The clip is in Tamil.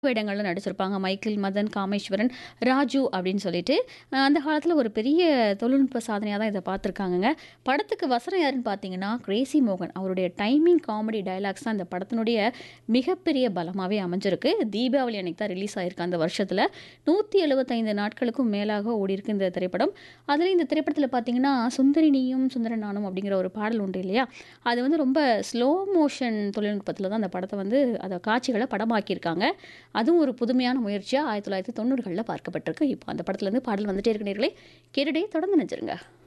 வேடங்கள்ல நடிச்சிருப்பாங்க. மைக்கேல், மதன், காமேஸ்வரன், ராஜு அப்படின்னு சொல்லிட்டு. அ அந்த காலத்தில ஒரு பெரிய தொழில்நுட்ப சாதனையா தான் இத பார்த்துருக்காங்கங்க. படத்துக்கு வசனம் யாருன்னு பார்த்தீங்கன்னா, கிரேஸி மோகன். அவருடைய டைமிங் காமெடி டயலாக்ஸ் தான் இந்த படத்தினுடைய மிகப்பெரிய பலமாவே அமைஞ்சிருக்கு. தீபாவளி அன்னைக்கு தான் ரிலீஸ் ஆயிருக்கு அந்த வருஷத்தில. 175 நாட்களுக்கும் மேலாக ஓடியிருக்கு இந்த திரைப்படம். அதுலயும் இந்த திரைப்படத்தில பார்த்தீங்கன்னா, "சுந்தரி நீயும் சுந்தர நானும்" அப்படிங்கிற ஒரு பாடல் உண்டு இல்லையா? அது வந்து ரொம்ப ஸ்லோ மோஷன் தொழில்நுட்பத்தில தான் அந்த படத்த வந்து அத காட்சிகள படமாக்கியிருக்காங்க. அதுவும் ஒரு புதுமையான முயற்சியா 1990கள்ல பார்க்கப்பட்டிருக்கு. இப்போ அந்த படத்துலருந்து பாடல் வந்துட்டே இருக்கு நேயர்களே. கேட்டுட்டே தொடர்ந்து இணைஞ்சிருங்க.